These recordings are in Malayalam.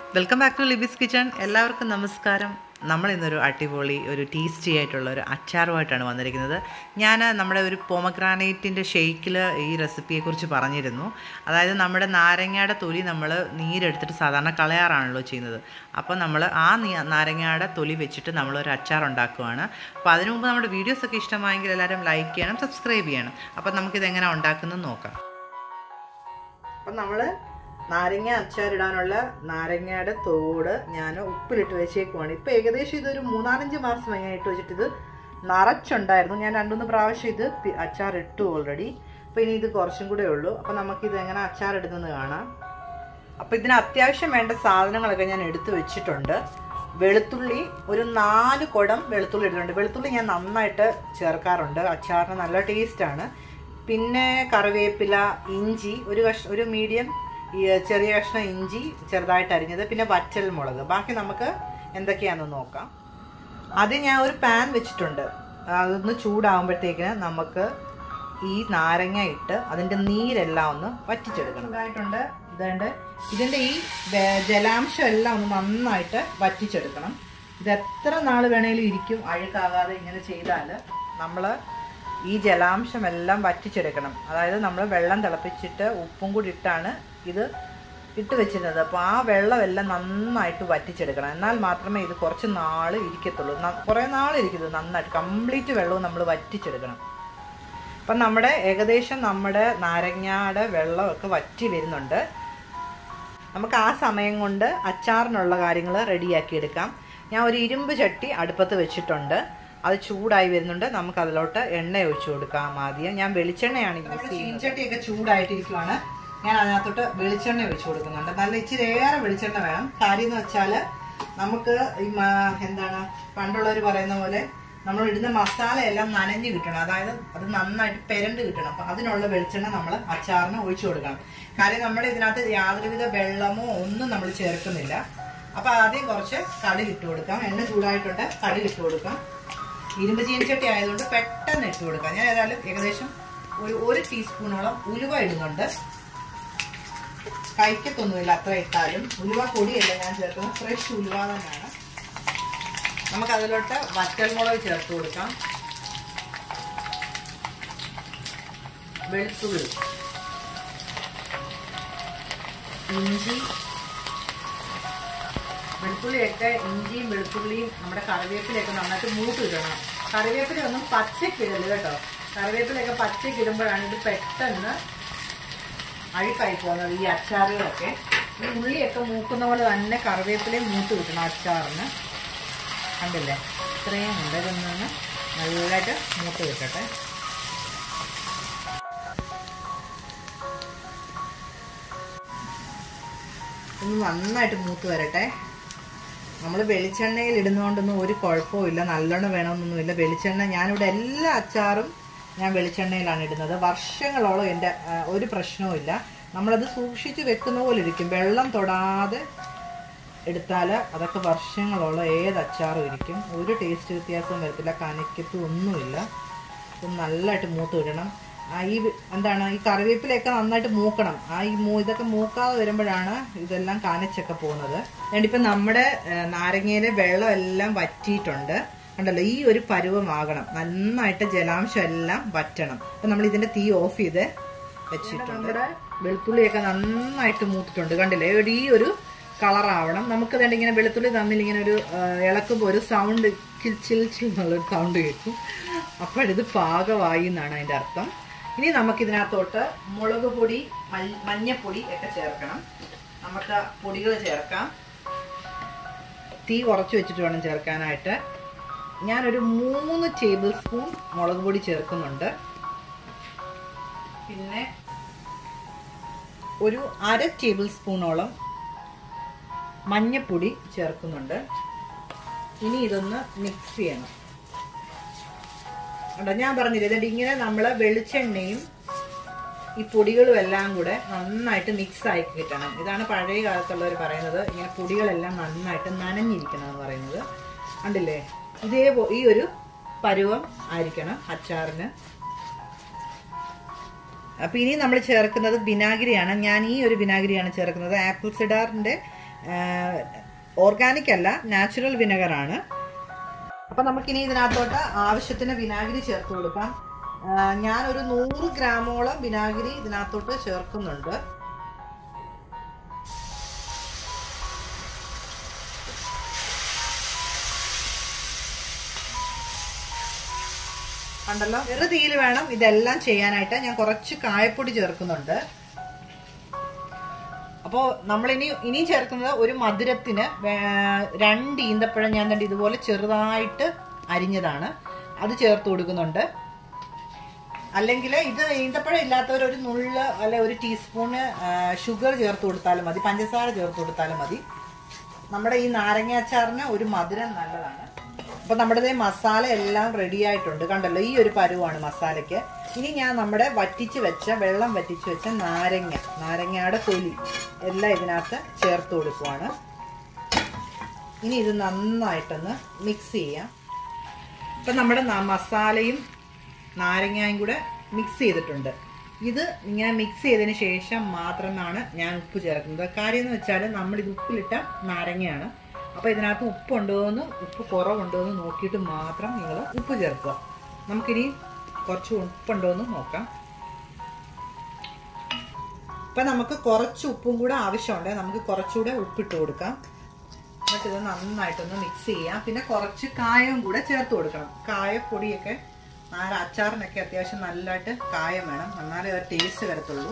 welcome back to Libi's kitchen എല്ലാവർക്കും നമസ്കാരം നമ്മൾ ഇന്നൊരു അടിപൊളി ഒരു ടേസ്റ്റി ആയിട്ടുള്ള ഒരു അച്ചാറുമായിട്ടാണ് വന്നിരിക്കുന്നത് ഞാൻ നമ്മുടെ ഒരു പോമഗ്രാനൈറ്റിൻ്റെ ഷെയ്ക്കിൽ ഈ റെസിപ്പിയെക്കുറിച്ച് പറഞ്ഞിരുന്നു അതായത് നമ്മുടെ നാരങ്ങയുടെ തൊലി നമ്മൾ നീരെടുത്തിട്ട് സാധാരണ കളയാറാണല്ലോ ചെയ്യുന്നത് അപ്പോൾ നമ്മൾ ആ നീ- നാരങ്ങയുടെ തൊലി വെച്ചിട്ട് നമ്മളൊരു അച്ചാർ ഉണ്ടാക്കുവാണ് അപ്പോൾ അതിനു മുമ്പ് നമ്മുടെ വീഡിയോസൊക്കെ ഇഷ്ടമായെങ്കിൽ എല്ലാവരും ലൈക്ക് ചെയ്യണം സബ്സ്ക്രൈബ് ചെയ്യണം അപ്പോൾ നമുക്കിത് എങ്ങനെ ഉണ്ടാക്കുന്നത് നോക്കാം അപ്പം നമ്മൾ നാരങ്ങ അച്ചാറിടാനുള്ള നാരങ്ങയുടെ തോട് ഞാൻ ഉപ്പിലിട്ട് വെച്ചേക്കുവാണ് ഇപ്പം ഏകദേശം ഇതൊരു മൂന്നാലഞ്ച് മാസമായി ഞാൻ ഇട്ട് വെച്ചിട്ട് ഇത് നിറച്ചുണ്ടായിരുന്നു ഞാൻ രണ്ടുമൂന്ന് പ്രാവശ്യം ഇത് പി- അച്ചാർ ഇട്ടു ഓൾറെഡി അപ്പോൾ ഇനി ഇത് കുറച്ചും കൂടെ ഉള്ളൂ അപ്പോൾ നമുക്കിത് എങ്ങനെ അച്ചാർ ഇടുന്നത് കാണാം അപ്പോൾ ഇതിന് അത്യാവശ്യം വേണ്ട സാധനങ്ങളൊക്കെ ഞാൻ എടുത്തു വെച്ചിട്ടുണ്ട് വെളുത്തുള്ളി ഒരു നാല് കുടം വെളുത്തുള്ളി ഇട്ടിട്ടുണ്ട് വെളുത്തുള്ളി ഞാൻ നന്നായിട്ട് ചേർക്കാറുണ്ട് അച്ചാറിന് നല്ല ടേസ്റ്റാണ് പിന്നെ കറിവേപ്പില ഇഞ്ചി ഒരു കഷ ഒരു മീഡിയം ഈ ചെറിയ കഷ്ണം ഇഞ്ചി ചെറുതായിട്ട് അരിഞ്ഞത് പിന്നെ വറ്റൽ മുളക് ബാക്കി നമുക്ക് എന്തൊക്കെയാണെന്ന് നോക്കാം അത് ഞാൻ ഒരു പാൻ വെച്ചിട്ടുണ്ട് അതൊന്ന് ചൂടാകുമ്പോഴത്തേക്കിന് നമുക്ക് ഈ നാരങ്ങ ഇട്ട് അതിൻ്റെ നീരെല്ലാം ഒന്ന് വറ്റിച്ചെടുക്കണം ഇതായിട്ടുണ്ട് ഇതുണ്ട് ഇതിൻ്റെ ഈ വെ- ജലാംശം എല്ലാം ഒന്ന് നന്നായിട്ട് വറ്റിച്ചെടുക്കണം ഇത് എത്ര നാൾ വേണേലും ഇരിക്കും അഴുക്കാകാതെ ഇങ്ങനെ ചെയ്താൽ നമ്മൾ ഈ ജലാംശം എല്ലാം വറ്റിച്ചെടുക്കണം അതായത് നമ്മൾ വെള്ളം തിളപ്പിച്ചിട്ട് ഉപ്പും കൂടി ഇട്ടാണ് ഇത് ഇട്ട് വെച്ചിരുന്നത് അപ്പോൾ ആ വെള്ളമെല്ലാം നന്നായിട്ട് വറ്റിച്ചെടുക്കണം എന്നാൽ മാത്രമേ ഇത് കുറച്ച് നാൾ ഇരിക്കത്തുള്ളൂ ന- കുറേ നാൾ ഇരിക്കുന്നത് നന്നായിട്ട് കംപ്ലീറ്റ് വെള്ളവും നമ്മൾ വറ്റിച്ചെടുക്കണം അപ്പം നമ്മുടെ ഏകദേശം നമ്മുടെ നാരങ്ങയുടെ വെള്ളമൊക്കെ വറ്റി വരുന്നുണ്ട് നമുക്ക് ആ സമയം കൊണ്ട് അച്ചാറിനുള്ള കാര്യങ്ങൾ റെഡിയാക്കി എടുക്കാം ഞാൻ ഒരു ഇരുമ്പ് ചട്ടി അടുപ്പത്ത് വെച്ചിട്ടുണ്ട് അത് ചൂടായി വരുന്നുണ്ട് നമുക്ക് അതിലോട്ട് എണ്ണ ഒഴിച്ചു കൊടുക്കാം ആദ്യം ഞാൻ വെളിച്ചെണ്ണയാണ് യൂസ് ചെയ്യുന്നത് ചീൻചട്ടിയൊക്കെ ചൂടായിട്ടിരിക്കുവാണ് ഞാൻ അതിനകത്തോട്ട് വെളിച്ചെണ്ണ ഒഴിച്ചു കൊടുക്കുന്നുണ്ട് നല്ല ഇച്ചിരി ഏറെ വെളിച്ചെണ്ണ വേണം കാര്യം എന്ന് വെച്ചാൽ നമുക്ക് ഈ മ- എന്താണ് പണ്ടുള്ളവർ പറയുന്ന പോലെ നമ്മൾ ഇടുന്ന മസാല എല്ലാം നനഞ്ഞു കിട്ടണം അതായത് അത് നന്നായിട്ട് പെരണ്ട് കിട്ടണം അപ്പൊ അതിനുള്ള വെളിച്ചെണ്ണ നമ്മൾ അച്ചാറിന് ഒഴിച്ചു കൊടുക്കണം കാര്യം നമ്മൾ ഇതിനകത്ത് യാതൊരുവിധ വെള്ളമോ ഒന്നും നമ്മൾ ചേർക്കുന്നില്ല അപ്പൊ ആദ്യം കുറച്ച് കടുക് ഇട്ട് കൊടുക്കാം എണ്ണ ചൂടായിട്ടുണ്ട് കടുക് ഇട്ട് കൊടുക്കാം ഇരുമ്പ് ചീനിച്ചട്ടി ആയതുകൊണ്ട് പെട്ടെന്ന് ഇട്ട് കൊടുക്കാം ഞാൻ ഏതായാലും ഏകദേശം ഒരു ഒരു ടീസ്പൂണോളം ഉലുവ ഇടുന്നുണ്ട് കഴിക്കത്തൊന്നുമില്ല അത്ര ഇട്ടാലും ഉലുവ പൊടിയല്ല ഞാൻ ചേർക്കുന്നത് ഫ്രഷ് ഉലുവ തന്നെയാണ് നമുക്ക് അതിലോട്ട് വറ്റൽമുളക് ചേർത്ത് കൊടുക്കാം വെളുത്തുള്ളി ഇഞ്ചി വെളുത്തുള്ളിയൊക്കെ ഇഞ്ചിയും വെളുത്തുള്ളിയും നമ്മുടെ കറിവേപ്പിലയൊക്കെ നന്നായിട്ട് മൂത്ത് കിട്ടണം കറിവേപ്പില ഒന്നും പച്ചയ്ക്ക് ഇടല് കേട്ടോ കറിവേപ്പിലയൊക്കെ പച്ചയ്ക്ക് ഇടുമ്പോഴാണ് ഇത് പെട്ടെന്ന് അഴുക്കായി പോകുന്നത് ഈ അച്ചാറുകളൊക്കെ ഈ ഉള്ളിയൊക്കെ മൂക്കുന്ന പോലെ തന്നെ കറിവേപ്പിലയും മൂത്ത് കിട്ടണം അച്ചാറിന് കണ്ടില്ലേ ഇത്രയും ഉണ്ട് ഇതൊന്ന് നല്ലതായിട്ട് മൂത്ത് കിട്ടട്ടെ ഒന്ന് നന്നായിട്ട് മൂത്ത് വരട്ടെ നമ്മൾ വെളിച്ചെണ്ണയിൽ ഇടുന്നതുകൊണ്ടൊന്നും ഒരു കുഴപ്പമില്ല നല്ലോണം വേണമെന്നൊന്നുമില്ല വെളിച്ചെണ്ണ ഞാനിവിടെ എല്ലാ അച്ചാറും ഞാൻ വെളിച്ചെണ്ണയിലാണ് ഇടുന്നത് വർഷങ്ങളോളം എൻ്റെ ആ, ഒരു പ്രശ്നവുമില്ല നമ്മളത് സൂക്ഷിച്ച് വെക്കുന്ന പോലെ ഇരിക്കും വെള്ളം തൊടാതെ എടുത്താൽ അതൊക്കെ വർഷങ്ങളോളം ഏത് അച്ചാറും ഇരിക്കും ഒരു ടേസ്റ്റ് വ്യത്യാസവും വരത്തില്ല കനക്കത്തും ഒന്നുമില്ല ഇത് നല്ലതായിട്ട് മൂത്ത് വിടണം ആ ഈ വി- എന്താണ് ഈ കറിവേപ്പിലയൊക്കെ നന്നായിട്ട് മൂക്കണം ആ ഈ മൂ ഇതൊക്കെ മൂക്കാതെ വരുമ്പോഴാണ് ഇതെല്ലാം കാനച്ചൊക്കെ പോകുന്നത് ഞാനിപ്പോൾ നമ്മുടെ ഏ, നാരങ്ങയിലെ വെള്ളം എല്ലാം വറ്റിയിട്ടുണ്ട് ഉണ്ടല്ലോ ഈ ഒരു പരുവമാകണം നന്നായിട്ട് ജലാംശം എല്ലാം വറ്റണം അപ്പം നമ്മൾ ഇതിന്റെ തീ ഓഫ് ചെയ്ത് വെച്ചിട്ടുണ്ട് നമ്മുടെ വെളുത്തുള്ളിയൊക്കെ നന്നായിട്ട് മൂത്തിട്ടുണ്ട് കണ്ടില്ലേ ഒരു ഈ ഒരു കളറാവണം നമുക്ക് വേണ്ട ഇങ്ങനെ വെളുത്തുള്ളി തമ്മിൽ ഇങ്ങനെ ഒരു ആ, ഇളക്കുമ്പോൾ ഒരു സൗണ്ട് ചിൽ ചിൽ ചിൽ എന്നുള്ളൊരു സൗണ്ട് കേൾക്കും അപ്പോഴിത് പാകമായി എന്നാണ് അതിൻ്റെ അർത്ഥം ഇനി നമുക്കിതിനകത്തോട്ട് മുളക് പൊടി മൽ- മഞ്ഞപ്പൊടി ഒക്കെ ചേർക്കണം നമുക്ക് പൊടികൾ ചേർക്കാം തീ കുറച്ച് വെച്ചിട്ട് വേണം ചേർക്കാനായിട്ട് ഞാനൊരു മൂന്ന് ടേബിൾ സ്പൂൺ മുളക് പൊടി ചേർക്കുന്നുണ്ട് പിന്നെ ഒരു അര ടേബിൾ സ്പൂണോളം മഞ്ഞപ്പൊടി ചേർക്കുന്നുണ്ട് ഇനി ഇതൊന്ന് മിക്സ് ചെയ്യണം കണ്ടോ ഞാൻ പറഞ്ഞില്ലേ എന്നിട്ട് ഇങ്ങനെ നമ്മൾ വെളിച്ചെണ്ണയും ഈ പൊടികളും എല്ലാം കൂടെ നന്നായിട്ട് മിക്സ് ആയി കിട്ടണം ഇതാണ് പഴയ കാലത്തുള്ളവർ പറയുന്നത് ഇങ്ങനെ പൊടികളെല്ലാം നന്നായിട്ട് നനഞ്ഞിരിക്കണം എന്ന് പറയുന്നത് കണ്ടില്ലേ ഇതേ ഈ ഒരു പരുവം ആയിരിക്കണം അച്ചാറിന് അപ്പൊ ഇനി നമ്മൾ ചേർക്കുന്നത് വിനാഗിരിയാണ് ഞാൻ ഈ ഒരു വിനാഗിരിയാണ് ചേർക്കുന്നത് ആപ്പിൾ സിഡാറിന്റെ ഓർഗാനിക് അല്ല നാച്ചുറൽ വിനെഗറാണ് അപ്പം നമുക്കിനി ഇതിനകത്തോട്ട് ആവശ്യത്തിന് വിനാഗിരി ചേർത്ത് കൊടുക്കാം ആ, ഞാനൊരു നൂറ് ഗ്രാമോളം വിനാഗിരി ഇതിനകത്തോട്ട് ചേർക്കുന്നുണ്ട് കണ്ടല്ലോ ചെറുതീയിൽ വേണം ഇതെല്ലാം ചെയ്യാനായിട്ട് ഞാൻ കുറച്ച് കായപ്പൊടി ചേർക്കുന്നുണ്ട് അപ്പോൾ നമ്മളിനി ഇനിയും ചേർക്കുന്നത് ഒരു മധുരത്തിന് വേ- രണ്ട് ഈന്തപ്പഴം ഞാൻ കണ്ട് ഇതുപോലെ ചെറുതായിട്ട് അരിഞ്ഞതാണ് അത് ചേർത്ത് കൊടുക്കുന്നുണ്ട് അല്ലെങ്കിൽ ഇത് ഈന്തപ്പഴം ഇല്ലാത്തവർ ഒരു നുള്ള് അല്ലെ ഒരു ടീസ്പൂണ് ഷുഗർ ചേർത്ത് കൊടുത്താലും മതി പഞ്ചസാര ചേർത്ത് കൊടുത്താലും മതി നമ്മുടെ ഈ നാരങ്ങ അച്ചാറിന് ഒരു മധുരം നല്ലതാണ് അപ്പൊ നമ്മുടെ ദേ മസാല എല്ലാം റെഡി ആയിട്ടുണ്ട് കണ്ടല്ലോ ഈ ഒരു പരുവാണ് മസാലയ്ക്ക് ഇനി ഞാൻ നമ്മുടെ വറ്റിച്ച് വെച്ച വെള്ളം വറ്റിച്ച് വെച്ച നാരങ്ങ നാരങ്ങയുടെ തൊലി എല്ലാം ഇതിനകത്ത് ചേർത്ത് കൊടുക്കുവാണ് ഇനി ഇത് നന്നായിട്ടൊന്ന് മിക്സ് ചെയ്യാം ഇപ്പം നമ്മുടെ ന- മസാലയും നാരങ്ങയും കൂടെ മിക്സ് ചെയ്തിട്ടുണ്ട് ഇത് ഇങ്ങനെ മിക്സ് ചെയ്തതിന് ശേഷം മാത്രമാണ് ഞാൻ ഉപ്പ് ചേർക്കുന്നത് കാര്യം എന്ന് വെച്ചാൽ നമ്മൾ ഇത് ഉപ്പിലിട്ട നാരങ്ങയാണ് അപ്പോൾ ഇതിനകത്ത് ഉപ്പുണ്ടോ എന്ന് ഉപ്പ് കുറവുണ്ടോ എന്ന് നോക്കിയിട്ട് മാത്രം നിങ്ങൾ ഉപ്പ് ചേർക്കുക നമുക്കിനി കുറച്ച് ഉപ്പുണ്ടോ എന്ന് നോക്കാം ഇപ്പം നമുക്ക് കുറച്ച് ഉപ്പും കൂടെ ആവശ്യമുണ്ട് നമുക്ക് കുറച്ചുകൂടെ ഉപ്പിട്ട് കൊടുക്കാം എന്നിട്ട് ഇത് നന്നായിട്ടൊന്ന് മിക്സ് ചെയ്യാം പിന്നെ കുറച്ച് കായവും കൂടെ ചേർത്ത് കൊടുക്കണം കായപ്പൊടിയൊക്കെ നാല് അച്ചാറിനൊക്കെ അത്യാവശ്യം നല്ലതായിട്ട് കായം വേണം എന്നാലേ ഒരു ടേസ്റ്റ് വരത്തുള്ളൂ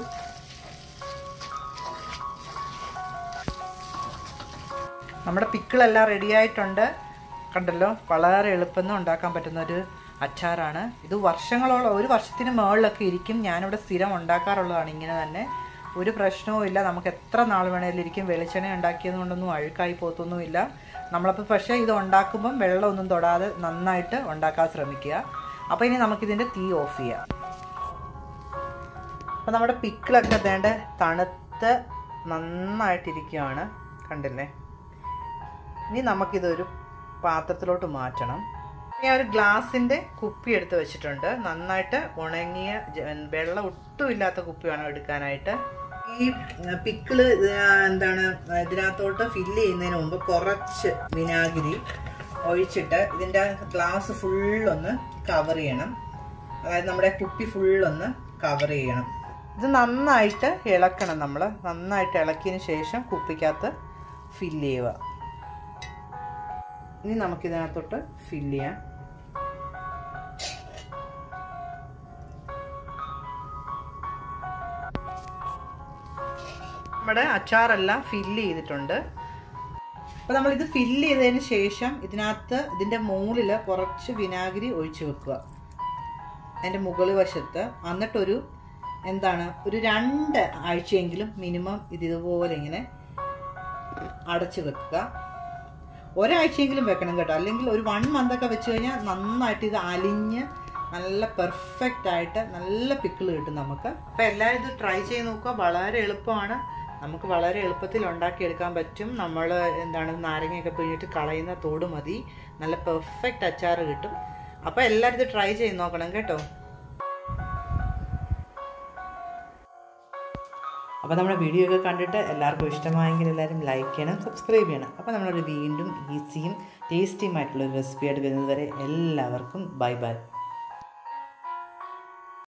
നമ്മുടെ പിക്കിളെല്ലാം റെഡി ആയിട്ടുണ്ട് കണ്ടല്ലോ വളരെ എളുപ്പം ഉണ്ടാക്കാൻ പറ്റുന്ന ഒരു അച്ചാറാണ് ഇത് വർഷങ്ങളോളം ഒരു വർഷത്തിന് മുകളിലൊക്കെ ഇരിക്കും ഞാനിവിടെ സ്ഥിരം ഉണ്ടാക്കാറുള്ളതാണ് ഇങ്ങനെ തന്നെ ഒരു പ്രശ്നവും ഇല്ല നമുക്ക് എത്ര നാൾ വേണേലും ഇരിക്കും വെളിച്ചെണ്ണ ഉണ്ടാക്കിയത് കൊണ്ടൊന്നും അഴുക്കായി പോത്തൊന്നുമില്ല നമ്മളപ്പോൾ പക്ഷേ ഇത് ഉണ്ടാക്കുമ്പം വെള്ളമൊന്നും തൊടാതെ നന്നായിട്ട് ഉണ്ടാക്കാൻ ശ്രമിക്കുക അപ്പോൾ ഇനി നമുക്കിതിൻ്റെ തീ ഓഫ് ചെയ്യാം അപ്പോൾ നമ്മുടെ പിക്കിളൊക്കെ വേണ്ട തണുത്ത് നന്നായിട്ടിരിക്കുകയാണ് കണ്ടില്ലേ ഇനി നമുക്കിതൊരു പാത്രത്തിലോട്ട് മാറ്റണം ഞാൻ ഒരു ഗ്ലാസിൻ്റെ കുപ്പി എടുത്ത് വെച്ചിട്ടുണ്ട് നന്നായിട്ട് ഉണങ്ങിയ ജ- വെള്ളം ഒട്ടും ഇല്ലാത്ത കുപ്പി വേണം എടുക്കാനായിട്ട് ഈ പിക്കിള് എന്താണ് ഇതിനകത്തോട്ട് ഫില്ല് ചെയ്യുന്നതിന് മുമ്പ് കുറച്ച് വിനാഗിരി ഒഴിച്ചിട്ട് ഇതിൻ്റെ ഗ്ലാസ് ഫുള്ളൊന്ന് കവർ ചെയ്യണം അതായത് നമ്മുടെ കുപ്പി ഫുള്ളൊന്ന് കവർ ചെയ്യണം ഇത് നന്നായിട്ട് ഇളക്കണം നമ്മൾ നന്നായിട്ട് ഇളക്കിയതിന് ശേഷം കുപ്പിക്കകത്ത് ഫില്ല് ചെയ്യുക ഇനി നമുക്കിതിനകത്തോട്ട് ഫില്ല് ചെയ്യാം നമ്മുടെ അച്ചാറെല്ലാം ഫില്ല് ചെയ്തിട്ടുണ്ട് അപ്പോൾ നമ്മളിത് ഫില്ല് ചെയ്തതിന് ശേഷം ഇതിനകത്ത് ഇതിൻ്റെ മുകളിൽ കുറച്ച് വിനാഗിരി ഒഴിച്ചു വെക്കുക അതിൻ്റെ മുകൾ വശത്ത് എന്നിട്ടൊരു എന്താണ് ഒരു രണ്ട് ആഴ്ചയെങ്കിലും മിനിമം ഇത് ഇതുപോലെ ഇങ്ങനെ അടച്ചു വെക്കുക ഒരാഴ്ചയെങ്കിലും വെക്കണം കേട്ടോ അല്ലെങ്കിൽ ഒരു വൺ മന്ത് ഒക്കെ വെച്ച് കഴിഞ്ഞാൽ നന്നായിട്ട് ഇത് അലിഞ്ഞ് നല്ല പെർഫെക്റ്റ് ആയിട്ട് നല്ല പിക്കിൾ കിട്ടും നമുക്ക് അപ്പം എല്ലാവരും ഇത് ട്രൈ ചെയ്ത് നോക്കുക വളരെ എളുപ്പമാണ് നമുക്ക് വളരെ എളുപ്പത്തിൽ ഉണ്ടാക്കിയെടുക്കാൻ പറ്റും നമ്മൾ എന്താണ് നാരങ്ങയൊക്കെ പിഴിഞ്ഞിട്ട് കളയുന്ന തോട് മതി നല്ല പെർഫെക്റ്റ് അച്ചാർ കിട്ടും അപ്പോൾ എല്ലാവരും ഇത് ട്രൈ ചെയ്ത് നോക്കണം കേട്ടോ അപ്പോൾ നമ്മുടെ വീഡിയോ ഒക്കെ കണ്ടിട്ട് എല്ലാവർക്കും ഇഷ്ടമായെങ്കിൽ എല്ലാവരും ലൈക്ക് ചെയ്യണം സബ്സ്ക്രൈബ് ചെയ്യണം അപ്പോൾ നമ്മളൊരു വീണ്ടും ഈസിയും ടേസ്റ്റിയുമായിട്ടുള്ള ഒരു റെസിപ്പി ആയിട്ട് വരുന്നത് വരെ എല്ലാവർക്കും ബൈ ബൈ